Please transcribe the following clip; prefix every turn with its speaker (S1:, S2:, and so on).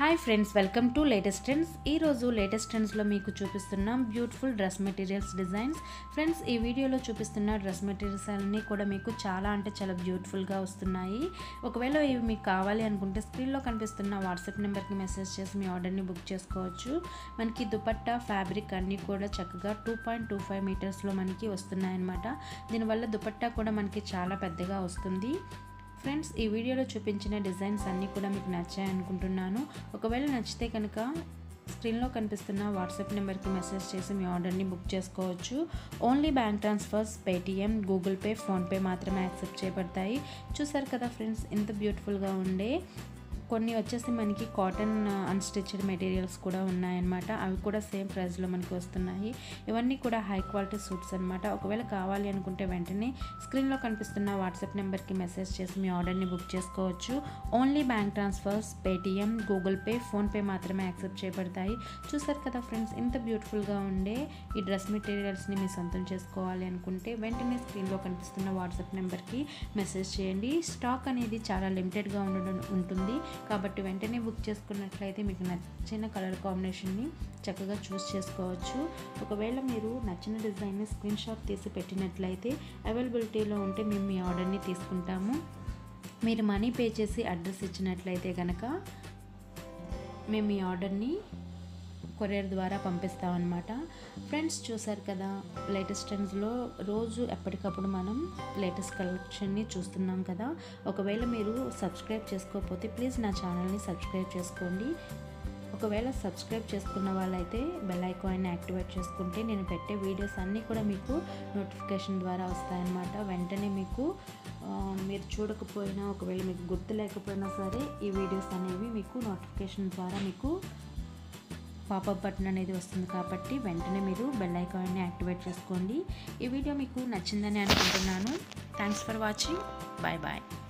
S1: hi friends welcome to latest trends ఈరోజు latest ట్రెండ్స్లో మీకు చూపిస్తున్నాం beautiful dress materials designs friends ఈ వీడియోలో చూపిస్తున్న డ్రెస్ మెటీరియల్స్ అన్నీ కూడా మీకు చాలా అంటే చాలా బ్యూటిఫుల్గా వస్తున్నాయి ఒకవేళ ఇవి మీకు కావాలి అనుకుంటే స్క్రీన్లో కనిపిస్తున్న వాట్సాప్ నెంబర్కి మెసేజ్ చేసి మీ ఆర్డర్ని బుక్ చేసుకోవచ్చు మనకి దుపట్టా ఫ్యాబ్రిక్ అన్నీ కూడా చక్కగా టూ పాయింట్ టూ ఫైవ్ మీటర్స్లో మనకి వస్తున్నాయన్నమాట దీనివల్ల దుపట్టా కూడా మనకి చాలా పెద్దగా వస్తుంది ఫ్రెండ్స్ ఈ వీడియోలో చూపించిన డిజైన్స్ అన్నీ కూడా మీకు నచ్చాయి అనుకుంటున్నాను ఒకవేళ నచ్చితే కనుక స్క్రీన్లో కనిపిస్తున్న వాట్సాప్ నెంబర్కి మెసేజ్ చేసి మీ ఆర్డర్ని బుక్ చేసుకోవచ్చు only bank transfers Paytm Google Pay PhonePe మాత్రమే యాక్సెప్ట్ చేయబడతాయి చూసారు కదా ఫ్రెండ్స్ ఎంత బ్యూటిఫుల్గా ఉండే కొన్ని వచ్చేసి మనకి కాటన్ అన్స్టిచ్డ్ మెటీరియల్స్ కూడా ఉన్నాయన్నమాట అవి కూడా సేమ్ ప్రైస్లో మనకి వస్తున్నాయి ఇవన్నీ కూడా హై క్వాలిటీ సూట్స్ అనమాట ఒకవేళ కావాలి అనుకుంటే వెంటనే స్క్రీన్లో కనిపిస్తున్న వాట్సాప్ నెంబర్కి మెసేజ్ చేసి మీ ఆర్డర్ని బుక్ చేసుకోవచ్చు only bank transfers Paytm Google Pay PhonePe మాత్రమే యాక్సెప్ట్ చేయబడతాయి చూసారు కదా ఫ్రెండ్స్ ఇంత బ్యూటిఫుల్గా ఉండే ఈ డ్రెస్ మెటీరియల్స్ని మీ సొంతం చేసుకోవాలి అనుకుంటే వెంటనే స్క్రీన్లో కనిపిస్తున్న వాట్సాప్ నెంబర్కి మెసేజ్ చేయండి స్టాక్ అనేది చాలా లిమిటెడ్గా ఉండడం ఉంటుంది కాబట్టి వెంటనే బుక్ చేసుకున్నట్లయితే మీకు నచ్చిన కలర్ కాంబినేషన్ని చక్కగా చూస్ చేసుకోవచ్చు ఒకవేళ మీరు నచ్చిన డిజైన్ని స్క్రీన్ షాట్ తీసి పెట్టినట్లయితే అవైలబిలిటీలో ఉంటే మేము మీ ఆర్డర్ని తీసుకుంటాము మీరు మనీ పే చేసి అడ్రస్ ఇచ్చినట్లయితే కనుక మేము మీ ఆర్డర్ని కొరియర్ ద్వారా పంపిస్తామన్నమాట ఫ్రెండ్స్ చూసారు కదా లేటెస్ట్ ట్రెండ్స్లో రోజు ఎప్పటికప్పుడు మనం లేటెస్ట్ కలెక్షన్ని చూస్తున్నాం కదా ఒకవేళ మీరు సబ్స్క్రైబ్ చేసుకోకపోతే ప్లీజ్ నా ఛానల్ని సబ్స్క్రైబ్ చేసుకోండి ఒకవేళ సబ్స్క్రైబ్ చేసుకున్న వాళ్ళైతే బెల్ ఐకాన్ని యాక్టివేట్ చేసుకుంటే నేను పెట్టే వీడియోస్ అన్నీ కూడా మీకు నోటిఫికేషన్ ద్వారా వస్తాయన్నమాట వెంటనే మీకు మీరు చూడకపోయినా ఒకవేళ మీకు గుర్తు లేకపోయినా సరే ఈ వీడియోస్ అనేవి మీకు నోటిఫికేషన్ ద్వారా మీకు పాపప్ బటన్ అనేది వస్తుంది కాబట్టి వెంటనే మీరు బెల్ ఐకాన్ని యాక్టివేట్ చేసుకోండి ఈ వీడియో మీకు నచ్చిందని అనుకుంటున్నాను thanks for watching bye bye